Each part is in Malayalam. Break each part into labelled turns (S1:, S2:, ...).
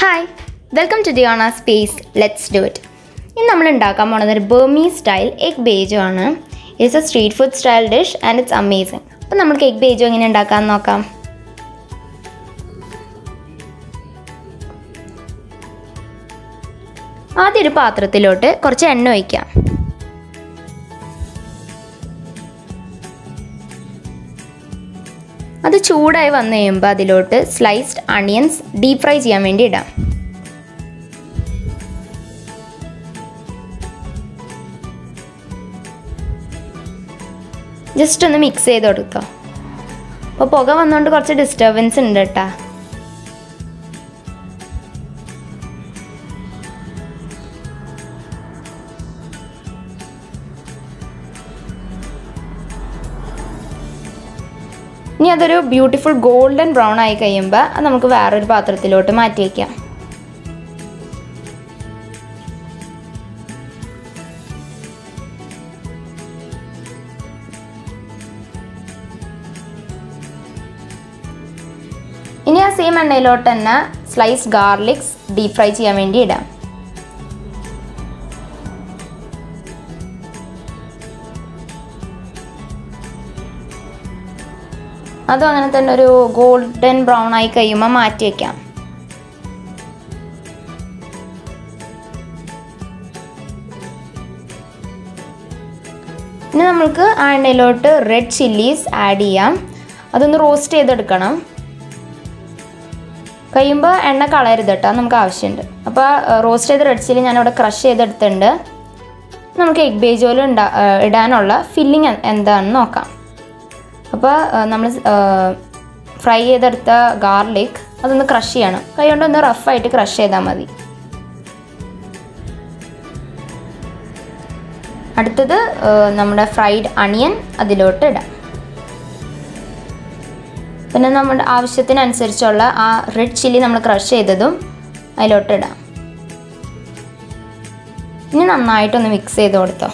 S1: Hi welcome to Deona space let's do it ഇന്ന് നമ്മൾ ഉണ്ടാക്കാൻ പോണത് ഒരു ബർമീ സ്റ്റൈൽ എഗ് ബേജോ ആണ് it's a street food style dish and it's amazing അപ്പോൾ നമുക്ക് എഗ് ബേജോ എങ്ങനെ ഉണ്ടാക്കാമെന്ന് നോക്കാം ആദ്യം ഒരു പാത്രത്തിലോട്ട് കുറച്ച് എണ്ണ ഒഴിക്കാം അത് ചൂടായി വന്നു കഴിയുമ്പോൾ അതിലോട്ട് സ്ലൈസ്ഡ് അണിയൻസ് ഡീപ് ഫ്രൈ ചെയ്യാൻ വേണ്ടി ഇടാം ജസ്റ്റ് ഒന്ന് മിക്സ് ചെയ്ത് കൊടുത്തോ അപ്പോൾ പുക വന്നുകൊണ്ട് കുറച്ച് ഡിസ്റ്റർബൻസ് ഉണ്ട് കേട്ടാ ഇനി അതൊരു ബ്യൂട്ടിഫുൾ ഗോൾഡൻ ബ്രൗൺ ആയി കഴിയുമ്പോൾ അത് നമുക്ക് വേറൊരു പാത്രത്തിലോട്ട് മാറ്റി വയ്ക്കാം ഇനി ആ സെയിം എണ്ണയിലോട്ട് തന്നെ സ്ലൈസ് ഗാർലിക്സ് ഡീപ് ഫ്രൈ ചെയ്യാൻ വേണ്ടി ഇടാം അതും അങ്ങനെ തന്നെ ഒരു ഗോൾഡൻ ബ്രൗൺ ആയി കഴിയുമ്പോൾ മാറ്റി വയ്ക്കാം ഇനി നമ്മൾക്ക് ആ എണ്ണയിലോട്ട് റെഡ് ചില്ലീസ് ആഡ് ചെയ്യാം അതൊന്ന് റോസ്റ്റ് ചെയ്തെടുക്കണം കഴിയുമ്പോൾ എണ്ണ കളയരുത് കേട്ടോ അത് നമുക്ക് ആവശ്യമുണ്ട് അപ്പോൾ റോസ്റ്റ് ചെയ്ത റെഡ് ചില്ലി ഞാനിവിടെ ക്രഷ് ചെയ്തെടുത്തിട്ടുണ്ട് നമുക്ക് എഗ് ബേജോയിൽ ഉണ്ടാ ഇടാനുള്ള ഫില്ലിങ് എന്താണെന്ന് നോക്കാം അപ്പോൾ നമ്മൾ ഫ്രൈ ചെയ്തെടുത്ത ഗാർലിക് അതൊന്ന് ക്രഷ് ചെയ്യണം കൈ കൊണ്ട് ഒന്ന് റഫായിട്ട് ക്രഷ് ചെയ്താൽ മതി അടുത്തത് നമ്മുടെ ഫ്രൈഡ് അണിയൻ അതിലോട്ട് ഇടാം പിന്നെ നമ്മുടെ ആവശ്യത്തിനനുസരിച്ചുള്ള ആ റെഡ് ചില്ലി നമ്മൾ ക്രഷ് ചെയ്തതും അതിലോട്ട് ഇടാം ഇനി നന്നായിട്ടൊന്ന് മിക്സ് ചെയ്ത് കൊടുത്തോ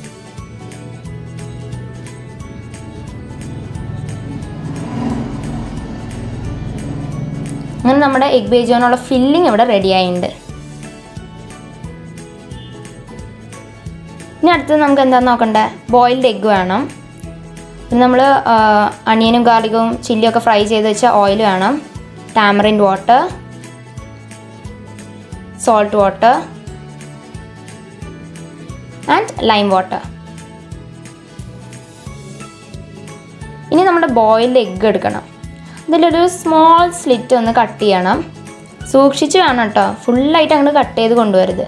S1: അങ്ങനെ നമ്മുടെ എഗ് ബേജോനുള്ള ഫില്ലിംഗ് ഇവിടെ റെഡി ആയിട്ടുണ്ട് ഇനി അടുത്തത് നമുക്ക് എന്താണെന്ന് നോക്കണ്ടേ ബോയിൽഡ് എഗ്ഗ് വേണം പിന്നെ നമ്മൾ അണിയനും ഗാർലിക്കും ചില്ലിയൊക്കെ ഫ്രൈ ചെയ്ത് വെച്ച ഓയിൽ വേണം tamarind water salt water and lime water ഇനി നമ്മുടെ ബോയിൽഡ് എഗ്ഗ് എടുക്കണം ഇതിലൊരു സ്മോൾ സ്ലിറ്റ് ഒന്ന് കട്ട് ചെയ്യണം സൂക്ഷിച്ച് വേണം കേട്ടോ ഫുള്ളായിട്ട് അങ്ങോട്ട് കട്ട് ചെയ്ത് കൊണ്ടുവരുത്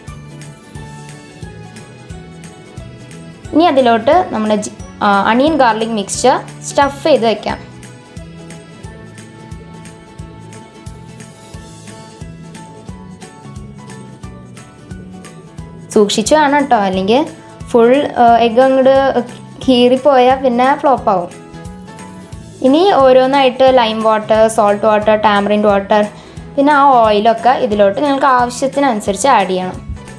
S1: ഇനി അതിലോട്ട് നമ്മുടെ അണിയൻ ഗാർലിക് മിക്സ്ചർ സ്റ്റഫ് ചെയ്ത് വെക്കാം സൂക്ഷിച്ചു വേണം കേട്ടോ അല്ലെങ്കിൽ ഫുൾ എഗ് അങ്ങോട്ട് കീറിപ്പോയാൽ പിന്നെ ഫ്ലോപ്പ് ആവും ഇനി ഓരോന്നായിട്ട് lime water salt water tamarind water പിന്നെ ആ ഓയിലൊക്കെ ഇതിലോട്ട് നിങ്ങൾക്ക് ആവശ്യത്തിനനുസരിച്ച് ആഡ് ചെയ്യണം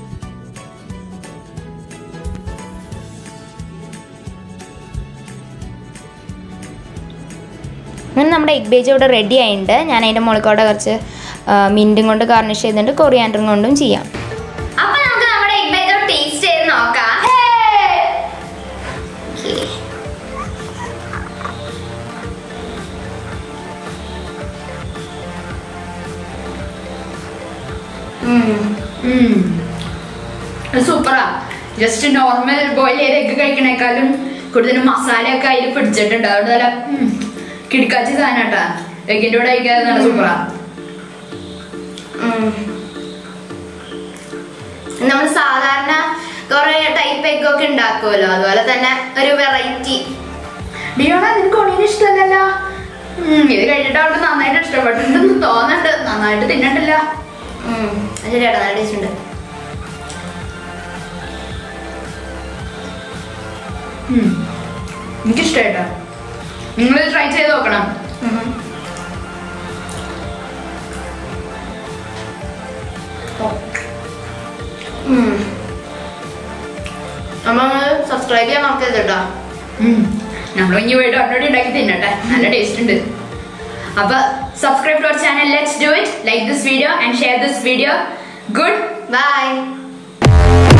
S1: അങ്ങനെ നമ്മുടെ എഗ് ബേജ് ഇവിടെ റെഡി ആയിട്ടുണ്ട് ഞാൻ അതിൻ്റെ മുകളിൽ കൂടെ കുറച്ച് മിൻറ്റും കൊണ്ട് ഗാർണിഷ് ചെയ്തിട്ടുണ്ട് കൊറിയാൻഡറും കൊണ്ടും ചെയ്യാം
S2: അപ്പൊ നമുക്ക് നമ്മുടെ എഗ് ബേജോ ടേസ്റ്റ് ചെയ്ത് നോക്കാം
S1: Okay.
S2: സൂപ്പറാ ജസ്റ്റ് നോർമൽ ബോയിൽ ചെയ്ത് എഗ് കഴിക്കണേക്കാളും കൂടുതൽ മസാലയൊക്കെ അതിൽ പിടിച്ചിട്ടുണ്ട് അതുകൊണ്ട് നല്ല ഉം, കിടക്കാച്ചി സാധനം കേട്ടാ എഗിന്റെ കൂടെ കഴിക്കാതെ നല്ല സൂപ്പറാ
S1: നമ്മൾ സാധാരണ കുറെ ടൈപ്പ് എഗ് ഒക്കെ ഉണ്ടാക്കുമല്ലോ അതുപോലെ തന്നെ ഒരു വെറൈറ്റി
S2: ഡിയോണ നിനക്ക് ഒണിയൻ ഇഷ്ടമല്ലല്ലോ ഉം, ഇത് കഴിച്ചിട്ട് അവൾക്ക് നന്നായിട്ട് ഇഷ്ടപ്പെട്ടിട്ടുണ്ടെന്ന് തോന്നുന്നുണ്ട് നന്നായിട്ട് തിന്നിട്ടില്ല
S1: ശരിയാട്ടോ നല്ല ടേസ്റ്റ് ഉണ്ട്
S2: ഉം. എനിക്കിഷ്ടായിട്ടാ നിങ്ങൾ ട്രൈ ചെയ്ത് നോക്കണം
S1: നമ്മൾ സബ്സ്ക്രൈബ് ചെയ്യാൻ മറക്കരുത് കേട്ടോ
S2: നമ്മൾ ഇനി പോയിട്ട് അവരോട് ഉണ്ടാക്കി തിന്നട്ടെ നല്ല ടേസ്റ്റ് ഉണ്ട് അപ്പൊ subscribe to our channel. Let's do it. Like this video and share this video. Good.
S1: By